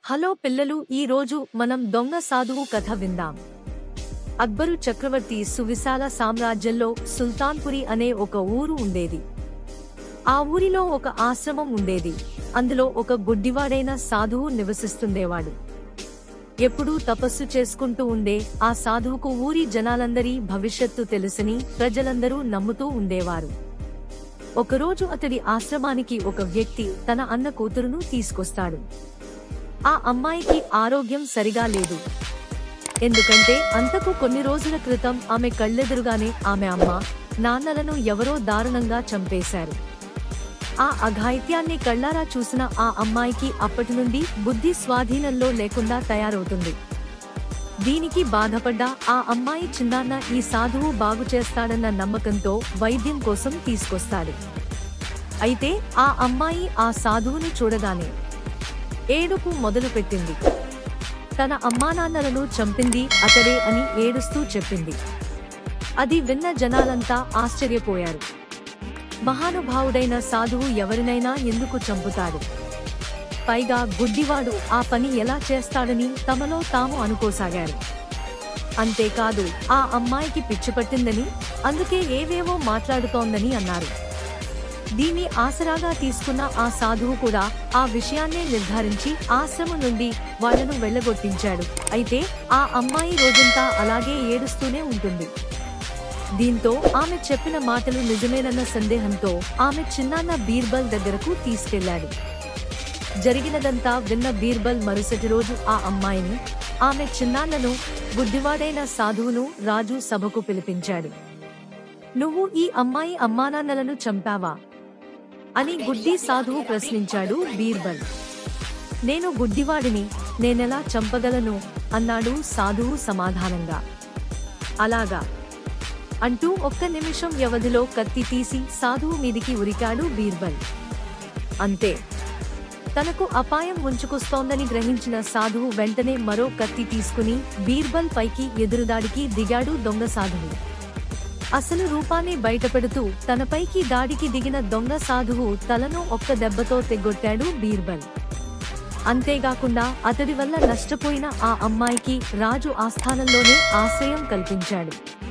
hello పిల్లలు ఈ రోజు మనం దొంగ సాధువు కథ విందాం అక్బరు చక్రవర్తి సువిశాల సామ్రాజ్యంలో సుల్తాన్పురి అనే ఒక ఊరు ఉండేది ఆ ఊరిలో ఒక ఆశ్రమం ఉండేది అందులో ఒక గుడ్డివాడైన సాధువు నివసిస్తుండేవాడు ఎప్పుడూ తపస్సు చేసుకుంటూ ఉండే ఆ సాధువుకు ఊరి జనాలందరి భవిష్యత్తు తెలుసని ప్రజలందరూ నమ్ముతూ ఉండేవారు ఒకరోజు అతడి ఆశ్రమానికి ఒక వ్యక్తి తన అన్న కూతురును తీసుకొస్తాడు ఆ అమ్మాయికి ఆరోగ్యం సరిగా లేదు ఎందుకంటే అంతకు కొన్ని రోజుల క్రితం ఆమె కళ్ళెదురుగానే ఆమె అమ్మ నాన్నలను ఎవరో దారుణంగా చంపేశారు ఆ అఘాయిత్యాన్ని కళ్ళారా చూసిన ఆ అమ్మాయికి అప్పటి నుండి బుద్ధి స్వాధీనంలో లేకుండా తయారవుతుంది దీనికి బాధపడ్డ ఆ అమ్మాయి చిన్నాన్న ఈ సాధువు బాగు చేస్తాడన్న నమ్మకంతో వైద్యం కోసం తీసుకొస్తాడు అయితే ఆ అమ్మాయి ఆ సాధువుని చూడగానే ఏడుపు మొదలుపెట్టింది తన అమ్మానాన్నలను చంపింది అతడే అని ఏడుస్తూ చెప్పింది అది విన్న జనాలంతా ఆశ్చర్యపోయారు మహానుభావుడైన సాధువు ఎవరినైనా ఎందుకు చంపుతాడు పైగా గుడ్డివాడు ఆ పని ఎలా చేస్తాడని తమలో తాము అనుకోసాగారు అంతేకాదు ఆ అమ్మాయికి పిచ్చి పట్టిందని అందుకే ఏవేవో మాట్లాడుతోందని అన్నారు దీన్ని ఆసరాగా తీసుకున్న ఆ సాధువు కూడా ఆ విషయాన్నే నిర్ధారించి ఆశ్రమం నుండి వాళ్లను వెళ్లగొట్టించాడు అయితే ఆ అమ్మాయి రోజంతా అలాగే ఏడుస్తూనే ఉంటుంది దీంతో ఆమె చెప్పిన మాటలు నిజమేనన్న సందేహంతో ఆమె చిన్నాన్న బీర్బల్ దగ్గరకు తీసుకెళ్లాడు జరిగినదంతా విన్న బీర్బల్ మరుసటి రోజు ఆ అమ్మాయిని ఆమె చిన్నాన్నను బుద్ధివాడైన సాధువును రాజు సభకు పిలిపించాడు నువ్వు ఈ అమ్మాయి అమ్మానాన్నలను చంపావా అని గుడ్డి సాధువు ప్రశ్నించాడు బీర్బల్ నేను గుడ్డివాడిని నేనెలా చంపగలను అన్నాడు సాధువు సమాధానంగా అలాగా అంటూ ఒక్క నిమిషం వ్యవధిలో కత్తి తీసి సాధువు మీదికి ఉరికాడు బీర్బల్ అంతే తనకు అపాయం ఉంచుకొస్తోందని గ్రహించిన సాధువు వెంటనే మరో కత్తి తీసుకుని బీర్బల్ పైకి ఎదురుదాడికి దిగాడు దొంగ సాధువు అసలు రూపాన్ని బయటపెడుతూ తనపైకి దాడికి దిగిన దొంగ సాధువు తలను ఒక్క దెబ్బతో తెగొట్టాడు బీర్బల్ అంతేగాకుండా అతడి వల్ల నష్టపోయిన ఆ అమ్మాయికి రాజు ఆస్థానంలోనే ఆశ్రయం కల్పించాడు